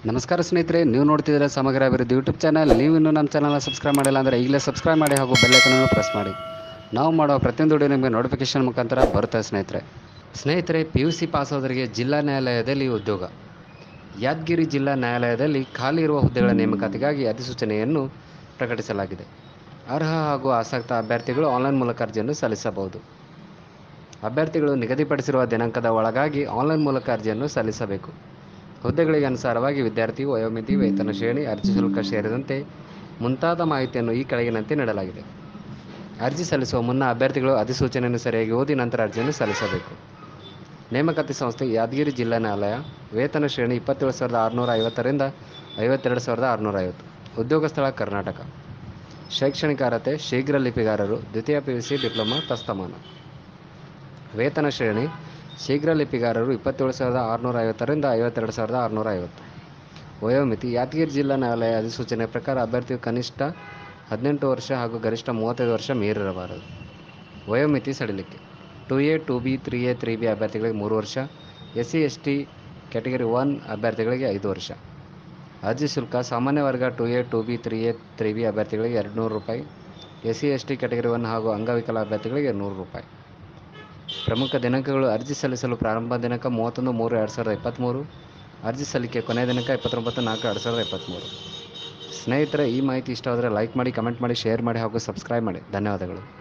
ನಮಸ್ಕಾರ ಸ್ನೇಹಿತರೆ ನೀವು ನೋಡ್ತಿದ್ದೀರಾ ಸಮಗ್ರ ಅಭಿವೃದ್ಧಿ ಯೂಟ್ಯೂಬ್ ಚಾನಲ್ ನೀವು ಇನ್ನೂ ನಮ್ಮ ಚಾನಲ್ನ ಸಬ್ಸ್ಕ್ರೈಬ್ ಮಾಡಿಲ್ಲ ಅಂದರೆ ಈಗಲೇ ಸಬ್ಸ್ಕ್ರೈಬ್ ಮಾಡಿ ಹಾಗೂ ಬೆಲ್ಲೈಕನನ್ನು ಪ್ರೆಸ್ ಮಾಡಿ ನಾವು ಮಾಡೋ ಪ್ರತಿಯೊಂದು ವಿಡಿಯೋ ನಿಮಗೆ ನೋಟಿಫಿಕೇಶನ್ ಮುಖಾಂತರ ಬರುತ್ತೆ ಸ್ನೇಹಿತರೆ ಸ್ನೇಹಿತರೆ ಪಿ ಯು ಸಿ ಪಾಸಾದವರಿಗೆ ಜಿಲ್ಲಾ ನ್ಯಾಯಾಲಯದಲ್ಲಿ ಉದ್ಯೋಗ ಯಾದಗಿರಿ ಜಿಲ್ಲಾ ನ್ಯಾಯಾಲಯದಲ್ಲಿ ಖಾಲಿ ಇರುವ ಹುದ್ದೆಗಳ ನೇಮಕಾತಿಗಾಗಿ ಅಧಿಸೂಚನೆಯನ್ನು ಪ್ರಕಟಿಸಲಾಗಿದೆ ಅರ್ಹ ಹಾಗೂ ಆಸಕ್ತ ಅಭ್ಯರ್ಥಿಗಳು ಆನ್ಲೈನ್ ಮೂಲಕ ಅರ್ಜಿಯನ್ನು ಸಲ್ಲಿಸಬಹುದು ಅಭ್ಯರ್ಥಿಗಳು ನಿಗದಿಪಡಿಸಿರುವ ದಿನಾಂಕದ ಒಳಗಾಗಿ ಆನ್ಲೈನ್ ಮೂಲಕ ಅರ್ಜಿಯನ್ನು ಸಲ್ಲಿಸಬೇಕು ಹುದ್ದೆಗಳಿಗೆ ಅನುಸಾರವಾಗಿ ವಿದ್ಯಾರ್ಥಿ ವಯೋಮಿತಿ ವೇತನ ಶ್ರೇಣಿ ಅರ್ಜಿ ಶುಲ್ಕ ಸೇರಿದಂತೆ ಮುಂತಾದ ಮಾಹಿತಿಯನ್ನು ಈ ಕೆಳಗಿನಂತೆ ನೀಡಲಾಗಿದೆ ಅರ್ಜಿ ಸಲ್ಲಿಸುವ ಮುನ್ನ ಅಭ್ಯರ್ಥಿಗಳು ಅಧಿಸೂಚನೆಯನ್ನು ಸರಿಯಾಗಿ ಓದಿ ನಂತರ ಅರ್ಜಿಯನ್ನು ಸಲ್ಲಿಸಬೇಕು ನೇಮಕಾತಿ ಸಂಸ್ಥೆ ಯಾದಗಿರಿ ಜಿಲ್ಲಾ ನ್ಯಾಯಾಲಯ ವೇತನ ಶ್ರೇಣಿ ಇಪ್ಪತ್ತೇಳು ಸಾವಿರದ ಆರುನೂರ ಐವತ್ತರಿಂದ ಐವತ್ತೆರಡು ಸಾವಿರದ ಆರುನೂರ ಐವತ್ತು ಉದ್ಯೋಗ ಸ್ಥಳ ಕರ್ನಾಟಕ ಶೈಕ್ಷಣಿಕ ಅರ್ಹತೆ ಶೀಘ್ರ ಲಿಪಿಗಾರರು ದ್ವಿತೀಯ ಪಿ ಯು ಸಿ ಡಿಪ್ಲೊಮಾ ತಸ್ತಮಾನ ವೇತನ ಶ್ರೇಣಿ ಶೀಘ್ರ ಲಿಪಿಗಾರರು ಇಪ್ಪತ್ತೇಳು ಸಾವಿರದ ಆರುನೂರ ಐವತ್ತರಿಂದ ಐವತ್ತೆರಡು ಸಾವಿರದ ಆರುನೂರ ಐವತ್ತು ವಯೋಮಿತಿ ಯಾದಗಿರಿ ಜಿಲ್ಲಾ ನ್ಯಾಯಾಲಯ ಅಧಿಸೂಚನೆ ಪ್ರಕಾರ ಅಭ್ಯರ್ಥಿಯು ಕನಿಷ್ಠ ಹದಿನೆಂಟು ವರ್ಷ ಹಾಗೂ ಗರಿಷ್ಠ ಮೂವತ್ತೈದು ವರ್ಷ ಮೀರಿರಬಾರದು ವಯೋಮಿತಿ ಸಡಿಲಿಕೆ two A two B three A three B ಅಭ್ಯರ್ಥಿಗಳಿಗೆ ಮೂರು ವರ್ಷ S C S T category one ಅಭ್ಯರ್ಥಿಗಳಿಗೆ ಐದು ವರ್ಷ ಅರ್ಜಿ ಶುಲ್ಕ ಸಾಮಾನ್ಯ ವರ್ಗ two A two B three A three B ಅಭ್ಯರ್ಥಿಗಳಿಗೆ ಎರಡು ನೂರು ರೂಪಾಯಿ S C S T category one ಹಾಗೂ ಅಂಗವಿಕಲ ಅಭ್ಯರ್ಥಿಗಳಿಗೆ ನೂರು ರೂಪಾಯಿ ಪ್ರಮುಖ ದಿನಾಂಕಗಳು ಅರ್ಜಿ ಸಲ್ಲಿಸಲು ಪ್ರಾರಂಭ ದಿನಾಂಕ ಮೂವತ್ತೊಂದು ಮೂರು ಎರಡು ಸಾವಿರದ ಇಪ್ಪತ್ತ್ಮೂರು ಅರ್ಜಿ ಸಲ್ಲಿಕೆ ಕೊನೆಯ ದಿನಾಂಕ ಇಪ್ಪತ್ತೊಂಬತ್ತು ನಾಲ್ಕು ಎರಡು ಸಾವಿರದ ಇಪ್ಪತ್ತ್ಮೂರು ಸ್ನೇಹಿತರೆ ಈ ಮಾಹಿತಿ ಇಷ್ಟವಾದರೆ ಲೈಕ್ ಮಾಡಿ ಕಮೆಂಟ್ ಮಾಡಿ ಶೇರ್ ಮಾಡಿ ಹಾಗೂ ಸಬ್ಸ್ಕ್ರೈಬ್ ಮಾಡಿ ಧನ್ಯವಾದಗಳು